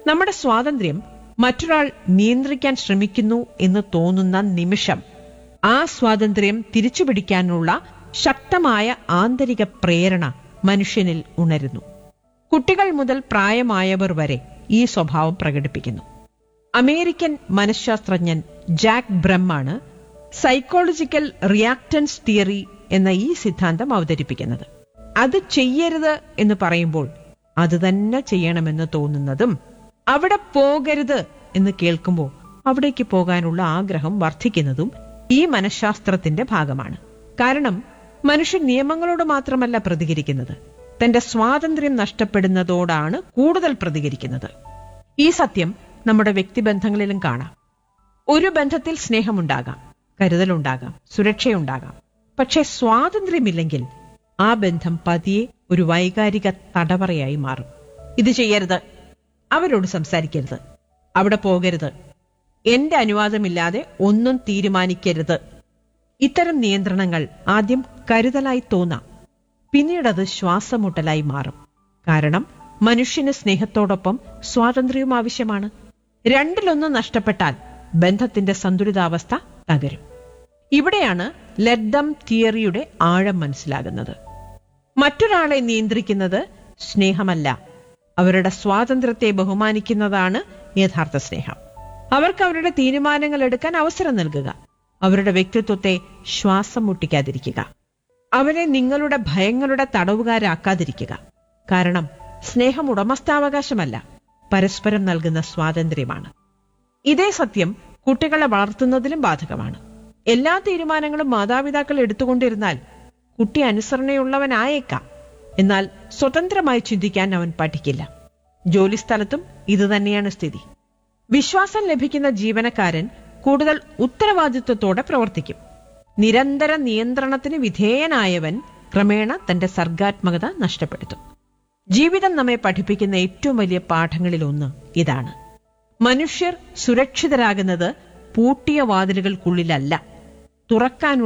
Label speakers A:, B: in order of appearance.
A: നമ്മുടെ സ്വാതന്ത്ര്യം മറ്റൊരാൾ നിയന്ത്രിക്കാൻ ശ്രമിക്കുന്നു എന്ന് തോന്നുന്ന നിമിഷം ആ സ്വാതന്ത്ര്യം തിരിച്ചുപിടിക്കാനുള്ള ശക്തമായ ആന്തരിക പ്രേരണ മനുഷ്യനിൽ ഉണരുന്നു കുട്ടികൾ മുതൽ പ്രായമായവർ വരെ ഈ സ്വഭാവം പ്രകടിപ്പിക്കുന്നു അമേരിക്കൻ മനഃശാസ്ത്രജ്ഞൻ Jack Brehm psychological reactance theory എന്ന ഈ സിദ്ധാന്തം അവതരിപ്പിക്കുന്നത് അത് ചെയ്യരുത് എന്ന് പറയുമ്പോൾ അത് തന്നെ ചെയ്യണമെന്ന് തോന്നുന്നതും അവിടെ പോകരുത് എന്ന് കേൾക്കുമ്പോൾ അവിടേക്ക് പോകാനുള്ള ആഗ്രഹം വർദ്ധിക്കുന്നതും ഈ മനഃശാസ്ത്രത്തിന്റെ ഭാഗമാണ് കാരണം മനുഷ്യൻ നിയമങ്ങളോട് മാത്രമല്ല പ്രതികരിക്കുന്നത് തന്റെ സ്വാതന്ത്ര്യം നഷ്ടപ്പെടുന്നതോടാണ് കൂടുതൽ പ്രതികരിക്കുന്നത് ഈ സത്യം നമ്മുടെ വ്യക്തിബന്ധങ്ങളിലും കാണാം ഒരു ബന്ധത്തിൽ സ്നേഹമുണ്ടാകാം കരുതലുണ്ടാകാം സുരക്ഷയുണ്ടാകാം പക്ഷെ സ്വാതന്ത്ര്യമില്ലെങ്കിൽ ആ ബന്ധം പതിയെ ഒരു വൈകാരിക തടവറയായി മാറും ഇത് ചെയ്യരുത് അവരോട് സംസാരിക്കരുത് അവിടെ പോകരുത് എന്റെ അനുവാദമില്ലാതെ ഒന്നും തീരുമാനിക്കരുത് ഇത്തരം നിയന്ത്രണങ്ങൾ ആദ്യം കരുതലായി തോന്നാം പിന്നീടത് ശ്വാസമുട്ടലായി മാറും കാരണം മനുഷ്യന് സ്നേഹത്തോടൊപ്പം സ്വാതന്ത്ര്യവും ആവശ്യമാണ് രണ്ടിലൊന്ന് നഷ്ടപ്പെട്ടാൽ ബന്ധത്തിന്റെ സന്തുലിതാവസ്ഥ തകരും ഇവിടെയാണ് ലഡ്ഡം തിയറിയുടെ ആഴം മനസ്സിലാകുന്നത് മറ്റൊരാളെ നിയന്ത്രിക്കുന്നത് സ്നേഹമല്ല അവരുടെ സ്വാതന്ത്ര്യത്തെ ബഹുമാനിക്കുന്നതാണ് യഥാർത്ഥ സ്നേഹം അവർക്ക് അവരുടെ തീരുമാനങ്ങൾ എടുക്കാൻ അവസരം നൽകുക അവരുടെ വ്യക്തിത്വത്തെ ശ്വാസം മുട്ടിക്കാതിരിക്കുക അവരെ നിങ്ങളുടെ ഭയങ്ങളുടെ തടവുകാരാക്കാതിരിക്കുക കാരണം സ്നേഹം ഉടമസ്ഥാവകാശമല്ല പരസ്പരം നൽകുന്ന സ്വാതന്ത്ര്യമാണ് ഇതേ സത്യം കുട്ടികളെ വളർത്തുന്നതിലും ബാധകമാണ് എല്ലാ തീരുമാനങ്ങളും മാതാപിതാക്കൾ എടുത്തുകൊണ്ടിരുന്നാൽ കുട്ടി അനുസരണയുള്ളവനായേക്കാം എന്നാൽ സ്വതന്ത്രമായി ചിന്തിക്കാൻ അവൻ പഠിക്കില്ല ജോലിസ്ഥലത്തും ഇതുതന്നെയാണ് സ്ഥിതി വിശ്വാസം ലഭിക്കുന്ന ജീവനക്കാരൻ കൂടുതൽ ഉത്തരവാദിത്വത്തോടെ പ്രവർത്തിക്കും നിരന്തര നിയന്ത്രണത്തിന് വിധേയനായവൻ ക്രമേണ തന്റെ സർഗാത്മകത നഷ്ടപ്പെടുത്തും ജീവിതം നമ്മെ പഠിപ്പിക്കുന്ന ഏറ്റവും വലിയ പാഠങ്ങളിലൊന്ന് ഇതാണ് മനുഷ്യർ സുരക്ഷിതരാകുന്നത് പൂട്ടിയ വാതിലുകൾക്കുള്ളിലല്ല തുറക്കാനുള്ള